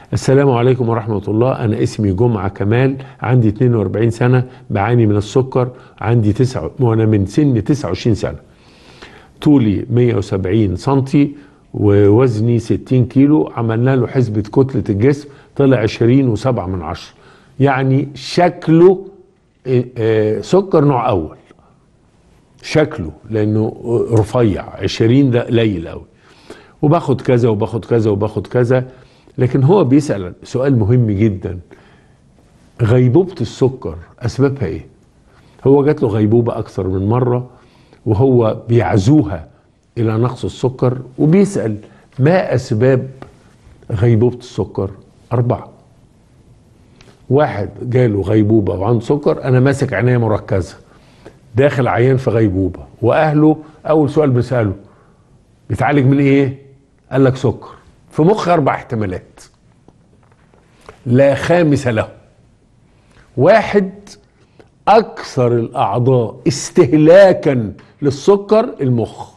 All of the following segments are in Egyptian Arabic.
السلام عليكم ورحمة الله أنا اسمي جمعة كمال عندي 42 سنة بعاني من السكر عندي تسعة وأنا من سن 29 سنة طولي 170 سنتي ووزني 60 كيلو عملنا له حسبة كتلة الجسم طلع 20 و7 من عشرة يعني شكله آه، آه، سكر نوع أول شكله لأنه رفيع 20 ده قليل قوي وباخد كذا وباخد كذا وباخد كذا لكن هو بيسأل سؤال مهم جدا غيبوبة السكر أسبابها إيه؟ هو جات له غيبوبة أكثر من مرة وهو بيعزوها إلى نقص السكر وبيسأل ما أسباب غيبوبة السكر؟ أربعة واحد جاله غيبوبة وعنده سكر أنا ماسك عناية مركزة داخل عيان في غيبوبة وأهله أول سؤال بيسأله بيتعالج من إيه؟ قال لك سكر في مخ أربع احتمالات لا خامس له واحد أكثر الأعضاء استهلاكا للسكر المخ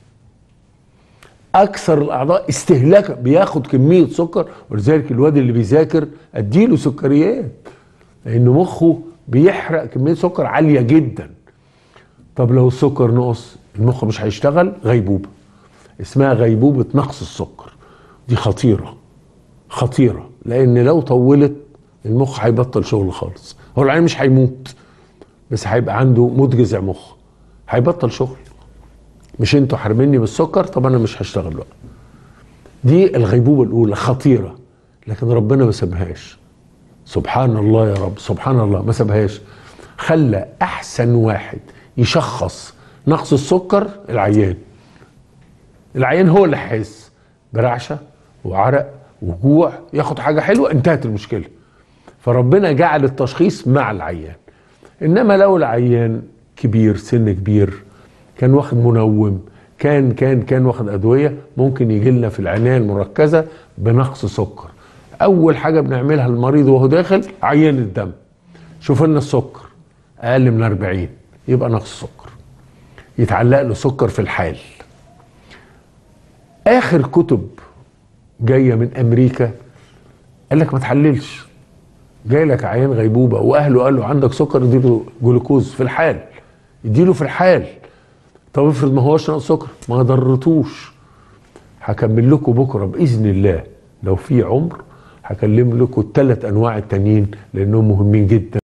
أكثر الأعضاء استهلاكا بياخد كمية سكر ولذلك الواد اللي بيذاكر أديله سكريات لأن مخه بيحرق كمية سكر عالية جدا طب لو السكر نقص المخ مش هيشتغل غيبوبة اسمها غيبوبة نقص السكر دي خطيرة خطيرة لأن لو طولت المخ هيبطل شغل خالص هو العيان مش هيموت بس هيبقى عنده متجزع مخ هيبطل شغل مش انتوا حارميني بالسكر طب انا مش هشتغل بقى دي الغيبوبة الأولى خطيرة لكن ربنا ما سابهاش سبحان الله يا رب سبحان الله ما سابهاش خلى أحسن واحد يشخص نقص السكر العيان العيان هو اللي هيحس برعشه وعرق وجوع ياخد حاجه حلوه انتهت المشكله فربنا جعل التشخيص مع العيان انما لو العيان كبير سن كبير كان واخد منوم كان كان كان واخد ادويه ممكن يجي لنا في العنايه المركزه بنقص سكر اول حاجه بنعملها للمريض وهو داخل عيان الدم شوف لنا السكر اقل من 40 يبقى نقص سكر يتعلق له سكر في الحال اخر كتب جايه من امريكا قال لك ما تحللش جاي لك عيان غيبوبه واهله قال له عندك سكر اديله جلوكوز في الحال اديله في الحال طب افرض ما هوش ناقص سكر ما ضرتوش هكمل لكم بكره باذن الله لو في عمر هكلم لكم الثلاث انواع التانيين لانهم مهمين جدا